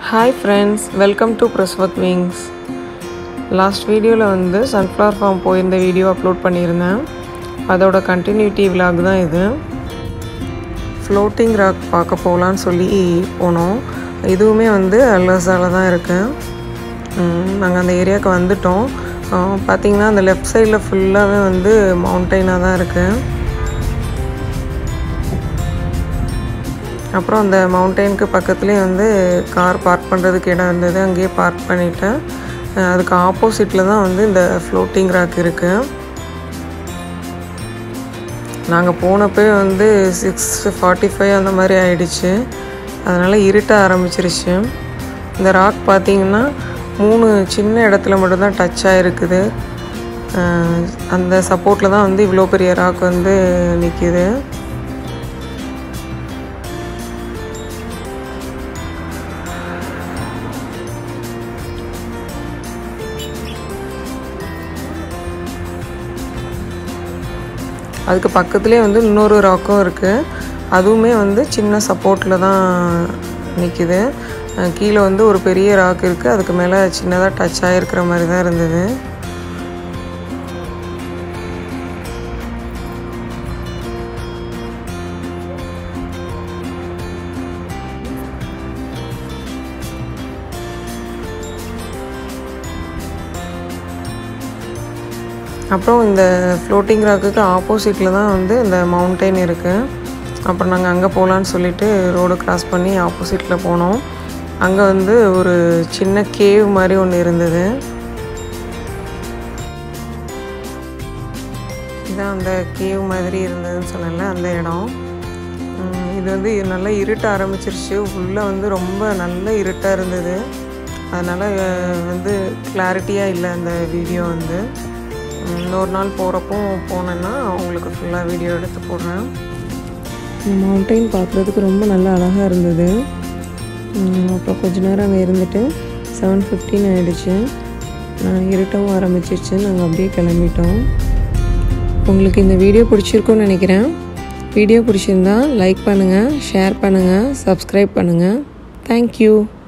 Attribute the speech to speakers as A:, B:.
A: hi friends welcome to பிரஸ்வத் wings last வீடியோவில் வந்து சன்ஃப்ளவர் ஃபார்ம் போயிருந்த வீடியோ அப்லோட் பண்ணியிருந்தேன் அதோட கண்டினியூட்டி விலாக் தான் இது ஃப்ளோட்டிங் ராக் பார்க்க போகலான்னு சொல்லி போனோம் இதுவுமே வந்து அல்லர்ஸால் தான் இருக்குது நாங்கள் அந்த ஏரியாவுக்கு வந்துட்டோம் பார்த்திங்கன்னா அந்த லெஃப்ட் சைடில் ஃபுல்லாகவே வந்து மவுண்டெயினாக தான் இருக்குது அப்புறம் அந்த மவுண்டெயினுக்கு பக்கத்துலேயே வந்து கார் பார்க் பண்ணுறதுக்கு இடம் இருந்தது அங்கேயே பார்க் பண்ணிவிட்டேன் அதுக்கு ஆப்போசிட்டில் தான் வந்து இந்த ஃப்ளோட்டிங் ராக் இருக்குது நாங்கள் போனப்போ வந்து சிக்ஸ் ஃபார்ட்டி ஃபைவ் அந்த மாதிரி ஆயிடுச்சு அதனால் இருட்ட ஆரம்பிச்சிருச்சு இந்த ராக் பார்த்திங்கன்னா மூணு சின்ன இடத்துல மட்டும்தான் டச் ஆகிருக்குது அந்த சப்போர்ட்டில் தான் வந்து இவ்வளோ பெரிய ராக் வந்து நிற்கிது அதுக்கு பக்கத்துலேயே வந்து இன்னொரு ராக்கும் இருக்குது அதுவுமே வந்து சின்ன சப்போர்ட்டில் தான் நிற்கிது கீழே வந்து ஒரு பெரிய ராக் இருக்குது அதுக்கு மேலே சின்னதாக டச் ஆகிருக்கிற மாதிரி தான் இருந்தது அப்புறம் இந்த ஃப்ளோட்டிங் ராக்குக்கு ஆப்போசிட்டில் தான் வந்து இந்த மவுண்டெயின் இருக்குது அப்புறம் நாங்கள் அங்கே போகலான்னு சொல்லிட்டு ரோடு கிராஸ் பண்ணி ஆப்போசிட்டில் போனோம் அங்கே வந்து ஒரு சின்ன கேவ் மாதிரி ஒன்று இருந்தது இதான் அந்த கேவ் மாதிரி இருந்ததுன்னு சொன்னல அந்த இடம் இது வந்து நல்லா இருட்ட ஆரம்பிச்சிருச்சு உள்ளே வந்து ரொம்ப நல்ல இருட்டாக இருந்தது அதனால் வந்து கிளாரிட்டியாக இல்லை அந்த வீடியோ வந்து இன்னொரு நாள் போகிறப்போ போனேன்னா உங்களுக்கு ஃபுல்லாக வீடியோ எடுத்து போடுறேன் மவுண்டைன் பார்க்குறதுக்கு ரொம்ப நல்லா அழகாக இருந்தது அப்புறம் கொஞ்ச நேரம் அங்கே இருந்துட்டு செவன் ஃபிஃப்டின் ஆகிடுச்சு நான் இருட்டவும் ஆரம்பிச்சிருச்சு நாங்கள் அப்படியே கிளம்பிட்டோம் உங்களுக்கு இந்த வீடியோ பிடிச்சிருக்குன்னு நினைக்கிறேன் வீடியோ பிடிச்சிருந்தா லைக் பண்ணுங்கள் ஷேர் பண்ணுங்கள் சப்ஸ்கிரைப் பண்ணுங்கள் தேங்க்யூ